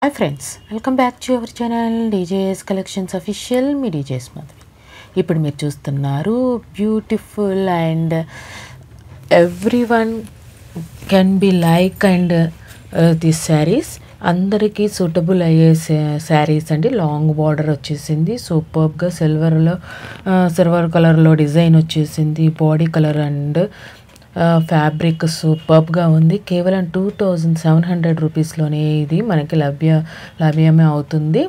hi friends welcome back to our channel DJS collections official మీ DJS Madhavi ఇప్పుడు మీరు చూస్తున్నారు beautiful and everyone can be like and this saris అందరికీ suitable అయ్యే శారీస్ అండి లాంగ్ బార్డర్ వచ్చేసింది సూపర్గా సిల్వర్లో సిల్వర్ కలర్లో డిజైన్ వచ్చేసింది బాడీ కలర్ అండ్ ఫ్యాబ్రిక్ సూపర్గా ఉంది కేవలం టూ థౌజండ్ సెవెన్ హండ్రెడ్ రూపీస్లోనే ఇది మనకి లభ్య లభ్యమే అవుతుంది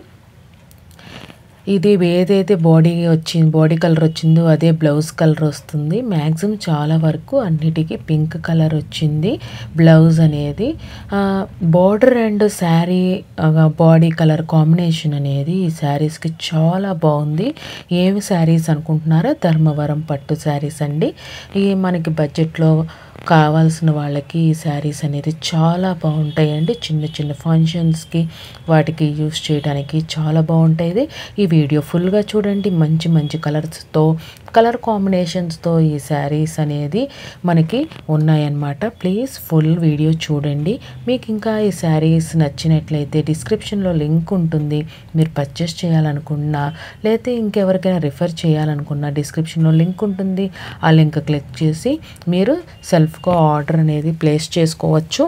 ఇది ఏదైతే బాడీ వచ్చింది బాడీ కలర్ వచ్చిందో అదే బ్లౌజ్ కలర్ వస్తుంది మ్యాక్సిమం చాలా వరకు అన్నిటికీ పింక్ కలర్ వచ్చింది బ్లౌజ్ అనేది border and saree body colour combination అనేది ఈ శారీస్కి చాలా బాగుంది ఏమి శారీస్ అనుకుంటున్నారో ధర్మవరం పట్టు శారీస్ అండి ఈ మనకి బడ్జెట్లో కావాల్సిన వాళ్ళకి ఈ శారీస్ అనేది చాలా బాగుంటాయండి చిన్న చిన్న ఫంక్షన్స్కి వాటికి యూస్ చేయడానికి చాలా బాగుంటాయి ఈ వీడియో ఫుల్గా చూడండి మంచి మంచి కలర్స్తో కలర్ కాంబినేషన్స్తో ఈ శారీస్ అనేది మనకి ఉన్నాయన్నమాట ప్లీజ్ ఫుల్ వీడియో చూడండి మీకు ఇంకా ఈ శారీస్ నచ్చినట్లయితే డిస్క్రిప్షన్లో లింక్ ఉంటుంది మీరు పర్చేస్ చేయాలనుకున్నా లేకపోతే ఇంకెవరికైనా రిఫర్ చేయాలనుకున్నా డిస్క్రిప్షన్లో లింక్ ఉంటుంది ఆ లింక్ క్లిక్ చేసి మీరు సెల్ఫ్గా ఆర్డర్ అనేది ప్లేస్ చేసుకోవచ్చు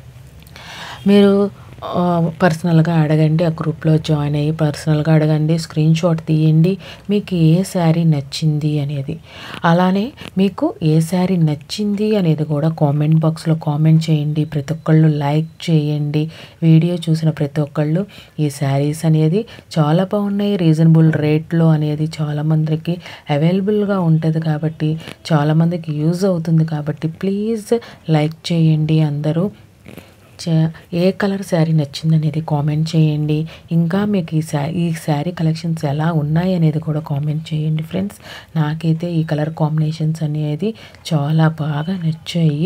మీరు పర్సనల్గా అడగండి ఆ గ్రూప్లో జాయిన్ అయ్యి పర్సనల్గా అడగండి స్క్రీన్ షాట్ తీయండి మీకు ఏ శారీ నచ్చింది అనేది అలానే మీకు ఏ శారీ నచ్చింది అనేది కూడా కామెంట్ బాక్స్లో కామెంట్ చేయండి ప్రతి ఒక్కళ్ళు లైక్ చేయండి వీడియో చూసిన ప్రతి ఒక్కళ్ళు ఈ శారీస్ అనేది చాలా బాగున్నాయి రీజనబుల్ రేట్లో అనేది చాలామందికి అవైలబుల్గా ఉంటుంది కాబట్టి చాలామందికి యూజ్ అవుతుంది కాబట్టి ప్లీజ్ లైక్ చేయండి అందరూ ఏ కలర్ శారీ నచ్చింది అనేది కామెంట్ చేయండి ఇంకా మీకు ఈ శా ఈ శారీ కలెక్షన్స్ ఎలా ఉన్నాయి అనేది కూడా కామెంట్ చేయండి ఫ్రెండ్స్ నాకైతే ఈ కలర్ కాంబినేషన్స్ అనేది చాలా బాగా నచ్చాయి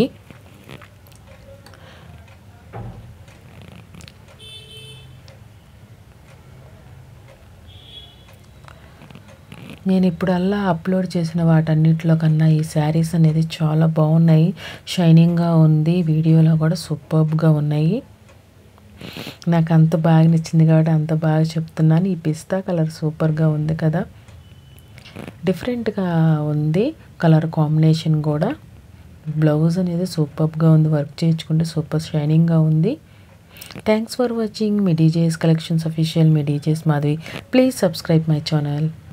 నేను ఇప్పుడల్లా అప్లోడ్ చేసిన వాటన్నిటిలో కన్నా ఈ శారీస్ అనేది చాలా బాగున్నాయి షైనింగ్గా ఉంది వీడియోలో కూడా సూపర్బ్గా ఉన్నాయి నాకు అంత బాగా నచ్చింది కాబట్టి అంత బాగా చెప్తున్నాను ఈ పిస్తా కలర్ సూపర్గా ఉంది కదా డిఫరెంట్గా ఉంది కలర్ కాంబినేషన్ కూడా బ్లౌజ్ అనేది సూపర్గా ఉంది వర్క్ చేయించుకుంటే సూపర్ షైనింగ్గా ఉంది థ్యాంక్స్ ఫర్ వాచింగ్ మీ డీజేస్ కలెక్షన్స్ అఫీషియల్ మీ DJs Madhavi please subscribe my channel